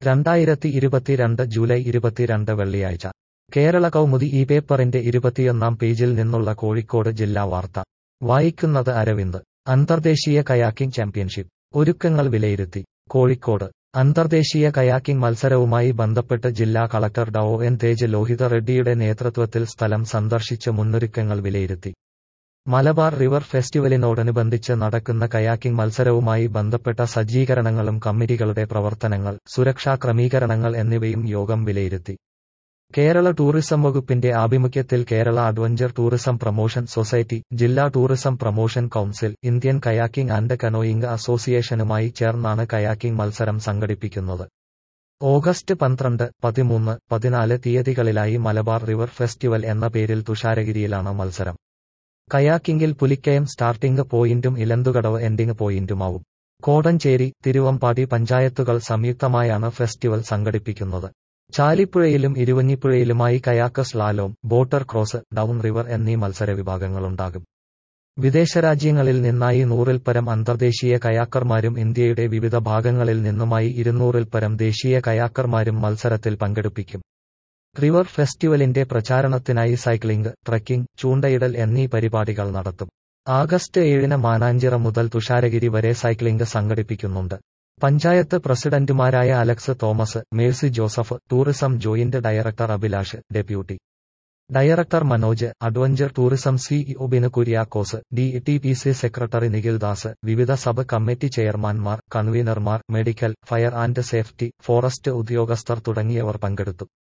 രണ്ടായിരത്തി ഇരുപത്തിരണ്ട് ജൂലൈ ഇരുപത്തിരണ്ട് വെള്ളിയാഴ്ച കേരള കൗമുദി ഈ പേപ്പറിന്റെ ഇരുപത്തിയൊന്നാം പേജിൽ നിന്നുള്ള കോഴിക്കോട് ജില്ലാ വാർത്ത വായിക്കുന്നത് അരവിന്ദ് അന്തർദേശീയ കയാക്കിംഗ് ചാമ്പ്യൻഷിപ്പ് ഒരുക്കങ്ങൾ വിലയിരുത്തി കോഴിക്കോട് അന്തർദേശീയ കയാക്കിംഗ് മത്സരവുമായി ബന്ധപ്പെട്ട് ജില്ലാ collector Dr N Tej Lohitha റെഡ്ഡിയുടെ നേതൃത്വത്തിൽ സ്ഥലം സന്ദർശിച്ച് മുന്നൊരുക്കങ്ങൾ വിലയിരുത്തി മലബാർ റിവർ ഫെസ്റ്റിവലിനോടനുബന്ധിച്ച് നടക്കുന്ന കയാക്കിംഗ് മത്സരവുമായി ബന്ധപ്പെട്ട സജ്ജീകരണങ്ങളും കമ്മിറ്റികളുടെ പ്രവർത്തനങ്ങൾ സുരക്ഷാ ക്രമീകരണങ്ങൾ എന്നിവയും യോഗം വിലയിരുത്തി കേരള ടൂറിസം വകുപ്പിന്റെ ആഭിമുഖ്യത്തിൽ Kerala adventure tourism promotion society ജില്ലാ tourism promotion council Indian kayaking and canoeing അസോസിയേഷനുമായി ചേർന്നാണ് കയാക്കിംഗ് മത്സരം സംഘടിപ്പിക്കുന്നത് ഓഗസ്റ്റ് പന്ത്രണ്ട് പതിമൂന്ന് പതിനാല് തീയതികളിലായി മലബാർ റിവർ ഫെസ്റ്റിവൽ എന്ന പേരിൽ തുഷാരഗിരിയിലാണ് മത്സരം കയാക്കിംഗിൽ പുലിക്കയം സ്റ്റാർട്ടിംഗ് പോയിന്റും ഇലന്തുകടവ് എൻഡിംഗ് പോയിന്റുമാവും കോടഞ്ചേരി തിരുവമ്പാടി പഞ്ചായത്തുകൾ സംയുക്തമായാണ് ഫെസ്റ്റിവൽ സംഘടിപ്പിക്കുന്നത് ചാലിപ്പുഴയിലും ഇരുവഞ്ഞിപ്പുഴയിലുമായി kayak slalom boater cross down river എന്നീ മത്സര വിഭാഗങ്ങളുണ്ടാകും വിദേശരാജ്യങ്ങളിൽ നിന്നായി നൂറിൽ പരം അന്തർദേശീയ കയാക്കർമാരും ഇന്ത്യയുടെ വിവിധ ഭാഗങ്ങളിൽ നിന്നുമായി ഇരുന്നൂറിൽ പരം ദേശീയ കയാക്കർമാരും മത്സരത്തിൽ പങ്കെടുപ്പിക്കും റിവർ ഫെസ്റ്റിവലിന്റെ പ്രചാരണത്തിനായി സൈക്ലിംഗ് ട്രക്കിംഗ് ചൂണ്ടയിടൽ എന്നീ പരിപാടികൾ നടത്തും ആഗസ്റ്റ് ഏഴിന് മാനാഞ്ചിറ മുതൽ തുഷാരഗിരി വരെ സൈക്ലിംഗ് സംഘടിപ്പിക്കുന്നുണ്ട് പഞ്ചായത്ത് പ്രസിഡന്റുമാരായ Alex Thomas Mercy Joseph tourism joint director Abhilash deputy director Manoj adventure tourism CEO Binu Kuriakose D T P C secretary Nikhil Das വിവിധ സബ് കമ്മിറ്റി ചെയർമാൻമാർ കൺവീനർമാർ medical fire and safety forest ഉദ്യോഗസ്ഥർ തുടങ്ങിയവർ പങ്കെടുത്തു